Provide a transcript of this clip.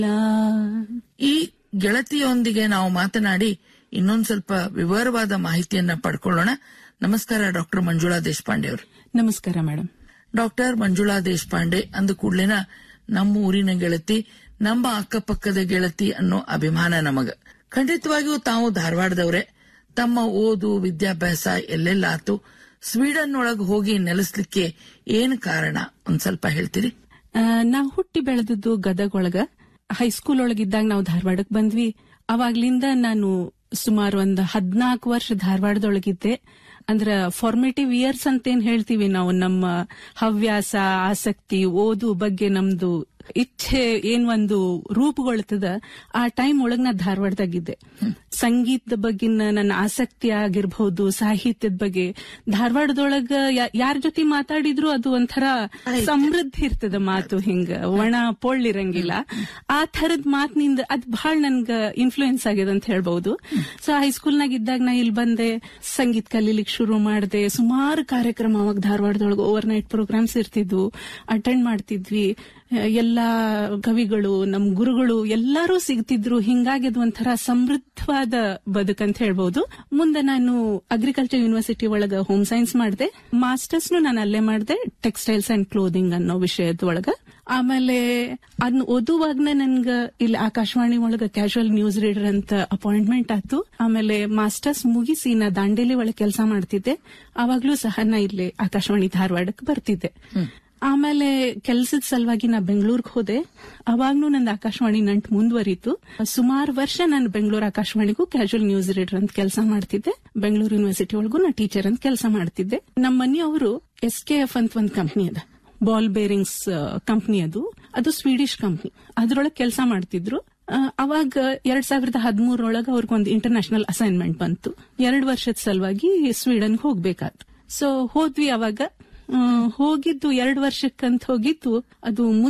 ಈ ಗೆಳತಿಯೊಂದಿಗೆ ನಾವು ಮಾತನಾಡಿ ಇನ್ನೊಂದ್ ಸ್ವಲ್ಪ ವಿವರವಾದ ಮಾಹಿತಿಯನ್ನ ಪಡ್ಕೊಳ್ಳೋಣ ನಮಸ್ಕಾರ ಡಾಕ್ಟರ್ ಮಂಜುಳಾ ದೇಶಪಾಂಡೆ ಅವರು ನಮಸ್ಕಾರ ಮೇಡಮ್ ಡಾಕ್ಟರ್ ಮಂಜುಳಾ ದೇಶಪಾಂಡೆ ಅಂದ ಕೂಡ್ಲೇನ ನಮ್ಮ ಊರಿನ ಗೆಳತಿ ನಮ್ಮ ಅಕ್ಕಪಕ್ಕದ ಗೆಳತಿ ಅನ್ನೋ ಅಭಿಮಾನ ನಮಗ ಖಂಡಿತವಾಗಿಯೂ ತಾವು ಧಾರವಾಡದವ್ರೆ ತಮ್ಮ ಓದು ವಿದ್ಯಾಭ್ಯಾಸ ಎಲ್ಲೆಲ್ಲ ಆತು ಸ್ವೀಡನ್ ಒಳಗ್ ಹೋಗಿ ನೆಲೆಸ್ಲಿಕ್ಕೆ ಏನ್ ಕಾರಣ ಒಂದ್ ಸ್ವಲ್ಪ ಹೇಳ್ತೀರಿ ಆ, ನಾವ್ ಹುಟ್ಟಿ ಬೆಳೆದದ್ದು ಗದಗ ಒಳಗ ಹೈಸ್ಕೂಲ್ ಒಳಗಿದ್ದಾಗ ನಾವು ಧಾರವಾಡಕ್ ಬಂದ್ವಿ ಅವಾಗ್ಲಿಂದ ನಾನು ಸುಮಾರು ಒಂದ್ ಹದ್ನಾಲ್ಕು ವರ್ಷ ಧಾರವಾಡದೊಳಗಿದ್ದೆ ಅಂದ್ರ ಫಾರ್ಮೇಟಿವ್ ಇಯರ್ಸ್ ಅಂತ ಏನ್ ಹೇಳ್ತೀವಿ ನಾವು ನಮ್ಮ ಹವ್ಯಾಸ ಆಸಕ್ತಿ ಓದು ಬಗ್ಗೆ ನಮ್ದು ಇಚ್ಛೆ ಏನ್ ಒಂದು ರೂಪುಗೊಳ್ತದ ಆ ಟೈಮ್ ಒಳಗ್ ನಾ ಧಾರವಾಡದಾಗಿದ್ದೆ ಸಂಗೀತದ ಬಗ್ಗಿನ ನನ್ನ ಆಸಕ್ತಿ ಆಗಿರ್ಬಹುದು ಸಾಹಿತ್ಯದ ಬಗ್ಗೆ ಧಾರವಾಡದೊಳಗ ಯಾರ ಜೊತೆ ಮಾತಾಡಿದ್ರು ಅದು ಒಂಥರ ಸಮೃದ್ಧಿ ಇರ್ತದ ಮಾತು ಹಿಂಗ ಒಣ ಪೊಳ್ಳಿರಂಗಿಲ್ಲ ಆ ಥರದ್ ಮಾತಿನಿಂದ ಅದ್ ಬಹಳ ನನ್ಗ ಇನ್ಫ್ಲೂಯೆನ್ಸ್ ಆಗ್ಯದ ಅಂತ ಹೇಳ್ಬಹುದು ಸೊ ಹೈಸ್ಕೂಲ್ನಾಗ ಇದ್ದಾಗ ನಾ ಇಲ್ಲಿ ಬಂದೆ ಸಂಗೀತ ಕಲೀಲಿಕ್ಕೆ ಶುರು ಮಾಡಿದೆ ಸುಮಾರು ಕಾರ್ಯಕ್ರಮ ಅವಾಗ ಧಾರವಾಡದೊಳಗೆ ಓವರ್ ನೈಟ್ ಪ್ರೋಗ್ರಾಮ್ಸ್ ಇರ್ತಿದ್ವು ಅಟೆಂಡ್ ಮಾಡ್ತಿದ್ವಿ ಎಲ್ಲಾ ಕವಿಗಳು ನಮ್ ಗುರುಗಳು ಎಲ್ಲರೂ ಸಿಗ್ತಿದ್ರು ಹಿಂಗಾಗಿ ಅದು ಒಂಥರ ಸಮೃದ್ಧವಾದ ಬದುಕಂತ ಹೇಳ್ಬಹುದು ಮುಂದೆ ನಾನು ಅಗ್ರಿಕಲ್ಚರ್ ಯೂನಿವರ್ಸಿಟಿ ಒಳಗ ಹೋಮ್ ಸೈನ್ಸ್ ಮಾಡಿದೆ ಮಾಸ್ಟರ್ಸ್ ನಾನು ಅಲ್ಲೇ ಮಾಡಿದೆ ಟೆಕ್ಸ್ಟೈಲ್ಸ್ ಅಂಡ್ ಕ್ಲೋದಿಂಗ್ ಅನ್ನೋ ವಿಷಯದ ಒಳಗ ಆಮೇಲೆ ಅದನ್ನ ಓದುವಾಗ್ನ ನನ್ಗ ಇಲ್ಲಿ ಆಕಾಶವಾಣಿ ಒಳಗ ಕ್ಯಾಶುವಲ್ ನ್ಯೂಸ್ ರೀಡರ್ ಅಂತ ಅಪಾಯಿಂಟ್ಮೆಂಟ್ ಆತು ಆಮೇಲೆ ಮಾಸ್ಟರ್ಸ್ ಮುಗಿಸಿ ನಾ ದಾಂಡೇಲಿ ಒಳಗೆ ಕೆಲಸ ಮಾಡ್ತಿದ್ದೆ ಅವಾಗ್ಲೂ ಸಹ ನಾ ಇಲ್ಲಿ ಆಕಾಶವಾಣಿ ಧಾರವಾಡಕ್ಕೆ ಬರ್ತಿದ್ದೆ ಆಮೇಲೆ ಕೆಲ್ಸದ ಸಲುವಾಗಿ ನಾ ಬೆಂಗಳೂರಿಗೆ ಹೋದೆ ಅವಾಗ್ನೂ ನಂದು ಆಕಾಶವಾಣಿ ನಂಟು ಮುಂದುವರಿತು ಸುಮಾರು ವರ್ಷ ನಾನು ಬೆಂಗಳೂರು ಆಕಾಶವಾಣಿಗೂ ಕ್ಯಾಶುವಲ್ ನ್ಯೂಸ್ ರೀಡರ್ ಅಂತ ಕೆಲಸ ಮಾಡ್ತಿದ್ದೆ ಬೆಂಗಳೂರು ಯೂನಿವರ್ಸಿಟಿ ಒಳಗೂ ನಾ ಟೀಚರ್ ಅಂತ ಕೆಲಸ ಮಾಡ್ತಿದ್ದೆ ನಮ್ಮ ಮನೆಯವರು ಎಸ್ ಕೆ ಎಫ್ ಅಂತ ಒಂದು ಕಂಪ್ನಿ ಅದ ಬಾಲ್ ಬೇರಿಂಗ್ಸ್ ಕಂಪ್ನಿ ಅದು ಅದು ಸ್ವೀಡಿಶ್ ಕಂಪ್ನಿ ಅದ್ರೊಳಗೆ ಕೆಲಸ ಮಾಡ್ತಿದ್ರು ಆ, ಅವಾಗ ಎರಡ್ ಸಾವಿರದ ಹದಿಮೂರೊಳಗ ಅವ್ರಿಗೊಂದು ಇಂಟರ್ನ್ಯಾಷನಲ್ ಅಸೈನ್ಮೆಂಟ್ ಬಂತು ಎರಡು ವರ್ಷದ ಸಲುವಾಗಿ ಸ್ವೀಡನ್ಗೆ ಹೋಗ್ಬೇಕಾಯ್ತು ಸೊ ಹೋದ್ವಿ ಅವಾಗ ಆ, ಹೋಗಿದ್ದು ಎರಡು ವರ್ಷಕ್ಕಂತ ಹೋಗಿದ್ದು ಅದು